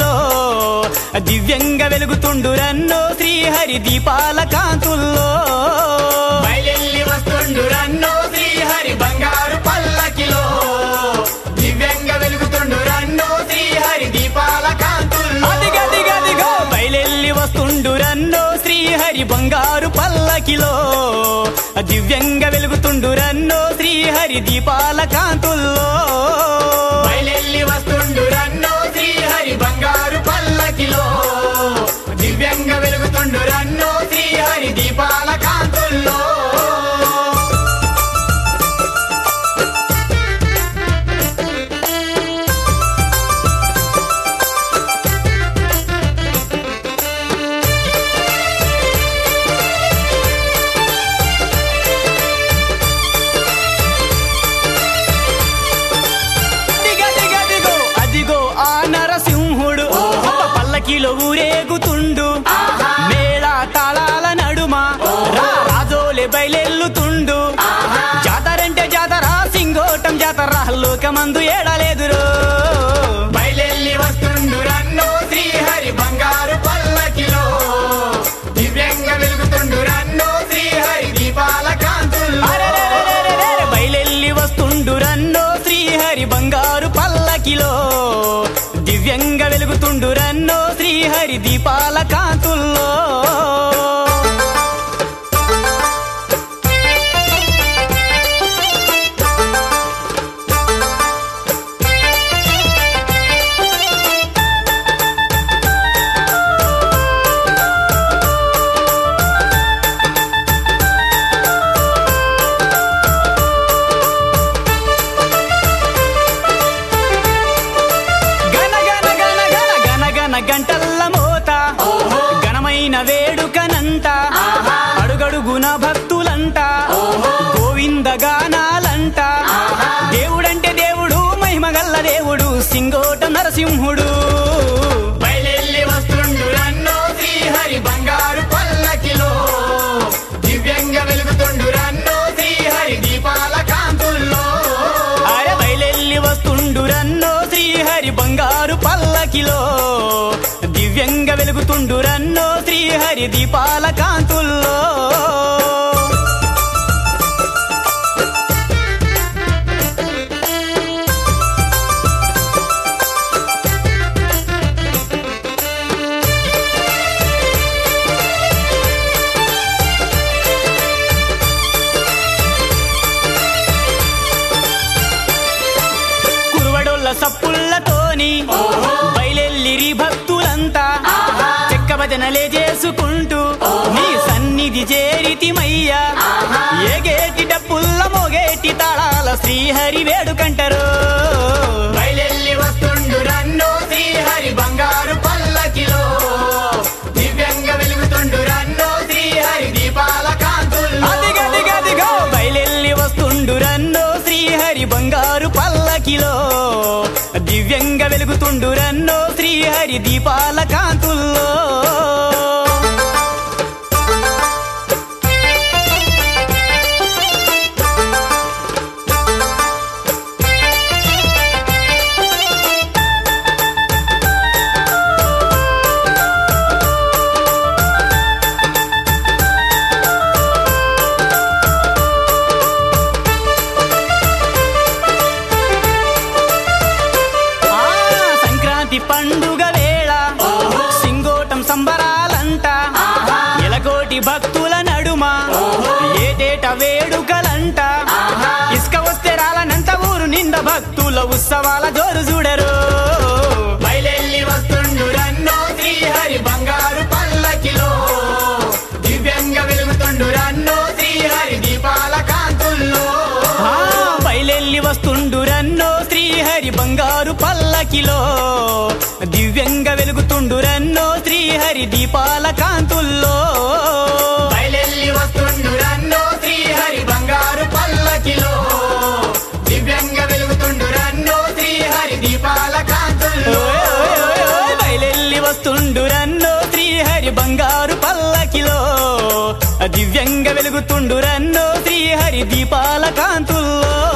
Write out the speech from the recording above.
పల్లకిలో దివ్యంగా వెలుగుతుండు రన్నో శ్రీహరి దీపాల కాంతుల్లో బయలెల్లి వస్తుండు రన్నో శ్రీహరి బంగారు పల్లకిలో దివ్యంగా వెలుగుతుండు రన్నో శ్రీహరి దీపాల కాంతుల్లో అదిగదిగదిగో బయలెల్లి వస్తుండు రన్నో శ్రీహరి బంగారు పల్లకిలో దివ్యంగా వెలుగుతుండు రన్నో శ్రీహరి దీపాల కాంతుల్లో బయలెల్లి వస్తుండు రన్నో శ్రీహరి బంగారు పల్లకిలో దివ్యంగా వెలుగుతుండు రన్నో శ్రీహరి దీపాల కాంతుల్లో అదిగదిగదిగో అదిగో ఆ నరసింహుడు పల్లకిలో ఊరేగుతుండు మేళ తాళాల నడుమ రా రాజోలే బయలెల్లుతుండు జాతరంటే జాతర సింగోటం జాతర లోకమందు ఏడలేదురో బయలెల్లి వస్తుండు రన్నో శ్రీహరి బంగారు పల్లకిలో దివ్యంగా వెలుగుతుండు రన్నో శ్రీహరి దీపాల కాంతుల్లో అరెరెరెరెరెరె, బయలెల్లి వస్తుండు రన్నో శ్రీహరి బంగారు పల్లకిలో దివ్యంగా వెలుగుతుండు రన్నో శ్రీహరి దీపాల కాంతుల్లో గన గన గన గన గన గన గంటల్ల మోత ఘనమైన వేడుకనంట అడుగడుగున భక్తులంట గోవింద గానాలంట దేవుడంటే దేవుడు మహిమగల్ల దేవుడు సింగోట నరసింహుడు బయలెల్లి వస్తుండు రన్నో శ్రీహరి బంగారు పల్లకిలో దివ్యంగా వెలుగుతుండు రన్నో శ్రీహరి దీపాల కాంతుల్లో అరే బయలెల్లి వస్తుండు రన్నో శ్రీహరి బంగారు పల్లకిలో దివ్యంగా వెలుగుతుండు రన్నో శ్రీహరి దీపాల కాంతుల్లో కురువడోళ్ళ సప్పుళ్ళతోని బయలెల్లిరి భక్తులంతా చెక్క భజనలే చేసుకుంటూ నీ సన్నిధి చేరితిమయ్యా ఏగేటి డప్పుల్ల మోగేటి తాళాల శ్రీహరి వేడుకంటారు బయలెల్లి వస్తుండు రన్నో శ్రీహరి బంగారు పల్లకిలో దివ్యంగా వెలుగుతుండు రన్నో శ్రీహరి దీపాల కాంతుల్లో అదిగదిగదిగో బయలెల్లి వస్తుండు రన్నో శ్రీహరి బంగారు పల్లకిలో దివ్యంగా వెలుగుతుండు రన్నో శ్రీహరి దీపాల కాంతుల్లో ఆ సంక్రాంతి పండుగ వేళ సింగోటం సంబరాలంట ఎలకోటి భక్తుల నడుమ ఏటేట వేడుకలంట ఇసుక వస్తే రాలనంత ఊరు నిండా భక్తుల ఉత్సవాల జోరు చూడరు బయలెల్లి వస్తుండు రన్నో శ్రీహరి బంగారు పల్లకిలో దివ్యంగా వెలుగుతుండు రన్నో శ్రీహరి దీపాల కాంతుల్లో ఆ బయలెల్లి వస్తుండు రన్నో శ్రీహరి బంగారు పల్లకిలో దివ్యంగా వెలుగుతుండు రన్నో శ్రీహరి దీపాల కాంతుల్లో బయలెల్లి వస్తుండు రన్నో శ్రీహరి బంగారు పల్లకిలో దివ్యంగా వెలుగుతుండు రన్నో శ్రీహరి దీపాల కాంతుల్లో ఓయ్ ఓయ్ ఓయ్ ఓయ్ బయలెల్లి వస్తుండు రన్నో శ్రీహరి బంగారు పల్లకిలో దివ్యంగా వెలుగుతుండు రన్నో శ్రీహరి దీపాల కాంతుల్లో